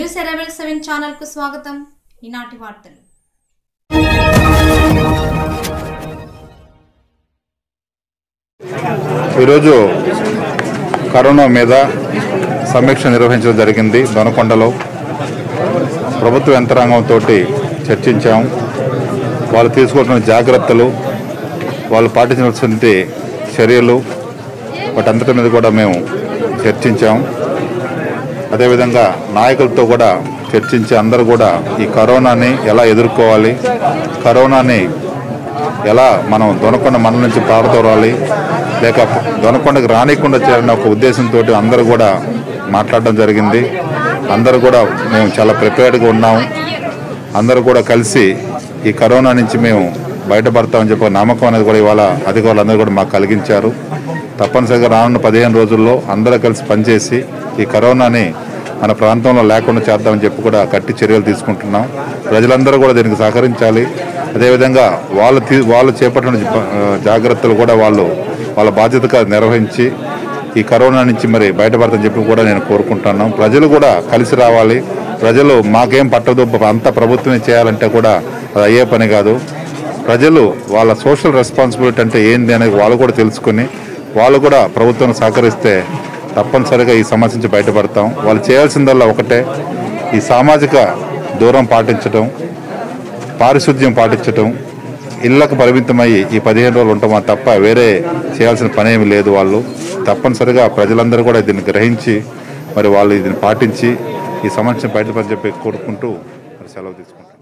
news ఎరవెల్ seven channel కు స్వాగతం ఈనాటి వార్తలు ఈరోజు కరోనా మీద సమీక్ష నిర్వహించడం జరిగింది దొనకొండలో ప్రభుత్వ యంత్రాంగంతో చర్చించాం వాళ్ళు తీసుకుంటున్న జాగ్రత్తలు వాళ్ళు పాటించాల్సిన చర్యలు వాటంతటి మీద కూడా మేము చర్చించాం అదేవిధంగా నాయకులతో కూడా చర్చించి అందరూ కూడా ఈ కరోనాని ఎలా ఎదుర్కోవాలి కరోనాని ఎలా మనం దొనకొండ మండలం నుంచి పారదోరాలి లేక దొనకొండకు రానికుండా చేయాలనే ఒక ఉద్దేశంతో అందరూ కూడా మాట్లాడడం జరిగింది అందరూ కూడా మేము చాలా ప్రిపేర్డ్గా ఉన్నాము అందరూ కూడా కలిసి ఈ కరోనా నుంచి మేము బయటపడతామని చెప్పి ఒక నమ్మకం అనేది కూడా ఇవాళ అధికారులు అందరూ కూడా మాకు కలిగించారు తప్పనిసరిగా రానున్న పదిహేను రోజుల్లో అందరూ కలిసి పనిచేసి ఈ కరోనాని మన ప్రాంతంలో లేకుండా చేద్దామని చెప్పి కూడా గట్టి చర్యలు తీసుకుంటున్నాం ప్రజలందరూ కూడా దీనికి సహకరించాలి అదేవిధంగా వాళ్ళు తీ వాళ్ళు చేపట్టిన జ- ఆ, జాగ్రత్తలు కూడా వాళ్ళు వాళ్ళ బాధ్యతగా నిర్వహించి ఈ కరోనా నుంచి మరి బయటపడతాని చెప్పి కూడా నేను కోరుకుంటున్నాను ప్రజలు కూడా కలిసి రావాలి ప్రజలు మాకేం పట్టదు అంత ప్రభుత్వమే చేయాలంటే కూడా అది అయ్యే పని కాదు ప్రజలు వాళ్ళ సోషల్ రెస్పాన్సిబిలిటీ అంటే ఏంది అనేది వాళ్ళు కూడా తెలుసుకుని వాళ్ళు కూడా ప్రభుత్వం సహకరిస్తే తప్పనిసరిగా ఈ సమస్య నుంచి బయటపడతాం వాళ్ళు చేయాల్సిందల్లా ఒకటే ఈ సామాజిక దూరం పాటించడం పారిశుద్ధ్యం పాటించడం ఇళ్లకు పరిమితమయ్యి ఈ పదిహేను రోజులు ఉంటామా తప్ప వేరే చేయాల్సిన పని ఏమి లేదు వాళ్ళు తప్పనిసరిగా ప్రజలందరూ కూడా దీన్ని గ్రహించి మరి వాళ్ళు దీన్ని పాటించి ఈ సమస్యను బయటపడి చెప్పి కోరుకుంటూ మరి సెలవు తీసుకుంటాం